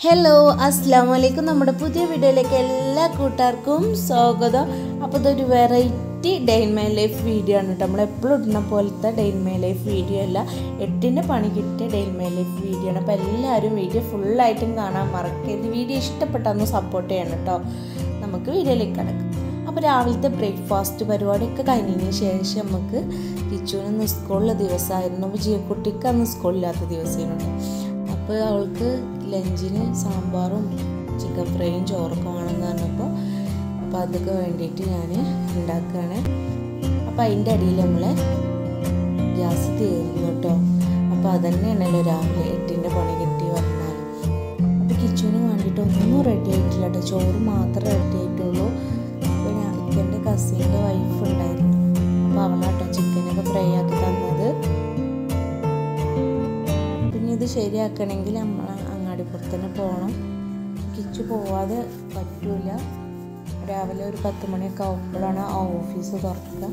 hello അസ്സാം വലൈക്കും നമ്മുടെ പുതിയ വീഡിയോയിലേക്ക് എല്ലാ കൂട്ടുകാർക്കും സ്വാഗതം അപ്പോൾ ഇതൊരു variety day in my life video ആണ് കേട്ടോ നമ്മൾ എപ്പോഴും ഇടുന്ന പോലത്തെ day in my life video അല്ല എട്ടിൻ്റെ പണി കിട്ടിയ day in my life video ആണ് അപ്പോൾ എല്ലാവരും വീഡിയോ ഫുള്ളായിട്ടും കാണാൻ മറക്കരുത് വീഡിയോ ഇഷ്ടപ്പെട്ടൊന്ന് സപ്പോർട്ട് ചെയ്യണം കേട്ടോ നമുക്ക് വീഡിയോയിലേക്ക് കിടക്കാം അപ്പോൾ രാവിലത്തെ ബ്രേക്ക്ഫാസ്റ്റ് പരിപാടിയൊക്കെ കഴിഞ്ഞതിന് ശേഷം നമുക്ക് കിച്ചുവിന് ഇന്ന് സ്കൂളിലെ ദിവസമായിരുന്നു അപ്പോൾ ജിയക്കുട്ടിക്ക് അന്ന് സ്കൂളില്ലാത്ത ദിവസമായിരുന്നു അപ്പോൾ അവൾക്ക് ലഞ്ചിന് സാമ്പാറും ചിക്കൻ ഫ്രൈയും ചോറൊക്കെ വേണമെന്ന് പറഞ്ഞപ്പോൾ അപ്പോൾ അതൊക്കെ വേണ്ടിയിട്ട് ഞാൻ ഉണ്ടാക്കുകയാണ് അപ്പോൾ അതിൻ്റെ അടിയിൽ നമ്മൾ ഗ്യാസ് തീർന്നു കേട്ടോ അപ്പോൾ അതന്നെയാണല്ലോ രാവിലെ എട്ടിൻ്റെ പണി കിട്ടി പറഞ്ഞാൽ അപ്പോൾ കിച്ചണിന് വേണ്ടിയിട്ട് ഒന്നും റെഡി ആയിട്ടില്ല കേട്ടോ ചോറ് മാത്രമേ റെഡി ആയിട്ടുള്ളൂ അപ്പോൾ ഞാൻ എൻ്റെ കസിൻ്റെ വൈഫ് ഉണ്ടായിരുന്നു അപ്പോൾ അവളാട്ടോ ചിക്കനൊക്കെ ഫ്രൈ ആക്കി തന്നത് പിന്നെ ഇത് ശരിയാക്കണമെങ്കിൽ നമ്മൾ അങ്ങാടിപ്പുറത്തന്നെ പോകണം കിച്ചു പോവാതെ പറ്റൂല രാവിലെ ഒരു പത്ത് മണിയൊക്കെ ആകുമ്പോഴാണ് ആ ഓഫീസ് തുറക്കുക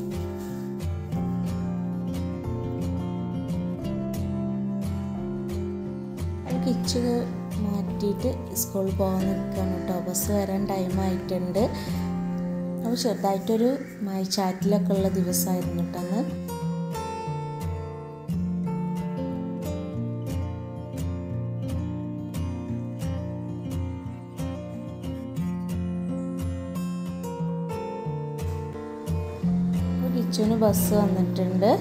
കിച്ചു മാറ്റിയിട്ട് സ്കൂളിൽ പോകാൻ നിൽക്കുകയാണ് കേട്ടോ ബസ് വരാൻ ടൈം ആയിട്ടുണ്ട് അപ്പോൾ ചെറുതായിട്ടൊരു മഴച്ചാറ്റിലൊക്കെ ഉള്ള ദിവസമായിരുന്നു കേട്ടോ അന്ന് കിച്ചുവിന് ബസ് വന്നിട്ടുണ്ട്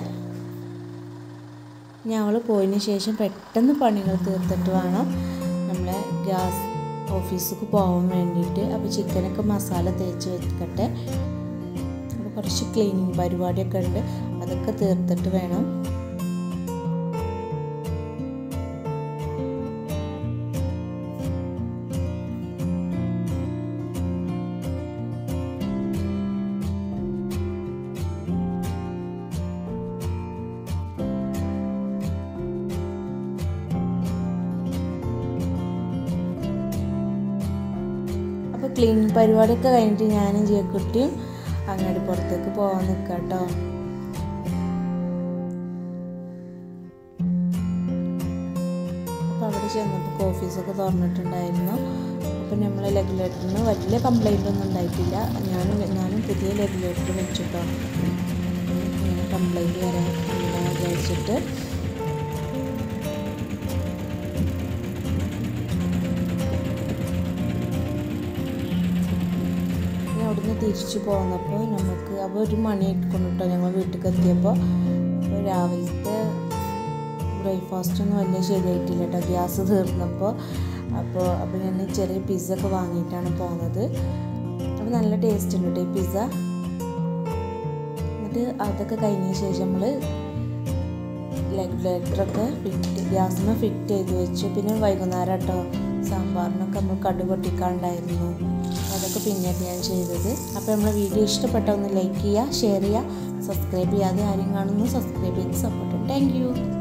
ഞങ്ങൾ പോയതിന് ശേഷം പെട്ടെന്ന് പണികൾ തീർത്തിട്ട് വേണം നമ്മളെ ഗ്യാസ് ഓഫീസിലേക്ക് പോകാൻ വേണ്ടിയിട്ട് അപ്പോൾ ചിക്കനൊക്കെ മസാല തേച്ച് വെക്കട്ടെ അപ്പോൾ കുറച്ച് ക്ലീനിങ് പരിപാടിയൊക്കെ ഉണ്ട് അതൊക്കെ തീർത്തിട്ട് വേണം അപ്പോൾ ക്ലീനിങ് പരിപാടിയൊക്കെ കഴിഞ്ഞിട്ട് ഞാനും ജിയക്കുട്ടിയും അങ്ങോട്ട് പുറത്തേക്ക് പോകാൻ നിൽക്കാം കേട്ടോ അപ്പോൾ അവിടെ ചെന്നപ്പോൾ ഓഫീസൊക്കെ തുറന്നിട്ടുണ്ടായിരുന്നു അപ്പോൾ നമ്മൾ റെഗുലേറ്ററിന് വലിയ കംപ്ലൈൻ്റ് ഒന്നും ഉണ്ടായിട്ടില്ല ഞാനും ഞാനും പുതിയ റെഗുലേറ്റർ വെച്ചിട്ടോ കംപ്ലൈൻറ്റ് വരാൻ വിചാരിച്ചിട്ട് അവിടുന്ന് തിരിച്ചു പോന്നപ്പോൾ നമുക്ക് അപ്പോൾ ഒരു മണി കൊണ്ടിട്ടോ ഞങ്ങൾ വീട്ടിലേക്ക് എത്തിയപ്പോൾ അപ്പോൾ രാവിലത്തെ ബ്രേക്ക്ഫാസ്റ്റ് ഒന്നും വലിയ ശരിയായിട്ടില്ല കേട്ടോ ഗ്യാസ് തീർന്നപ്പോൾ അപ്പോൾ അപ്പോൾ ഞാൻ ചെറിയ പിസ്സ ഒക്കെ വാങ്ങിയിട്ടാണ് പോകുന്നത് അപ്പോൾ നല്ല ടേസ്റ്റ് ഉണ്ട് കേട്ടോ ഈ പിസ്സ എന്നിട്ട് അതൊക്കെ കഴിഞ്ഞ ശേഷം നമ്മൾ റെഗുലേറ്ററൊക്കെ ഫിറ്റ് ഗ്യാസിന് ഫിറ്റ് ചെയ്ത് വെച്ചു പിന്നെ വൈകുന്നേരം കേട്ടോ സാമ്പാറിനൊക്കെ നമ്മൾ കടു പൊട്ടിക്കാണ്ടായിരുന്നു അതൊക്കെ പിന്നീട് ഞാൻ ചെയ്തത് അപ്പോൾ നമ്മളെ വീഡിയോ ഇഷ്ടപ്പെട്ട ഒന്ന് ലൈക്ക് ചെയ്യുക ഷെയർ ചെയ്യുക സബ്സ്ക്രൈബ് ചെയ്യാതെ ആരും കാണുന്നു സബ്സ്ക്രൈബ് ചെയ്ത് സപ്പോർട്ട് താങ്ക് യു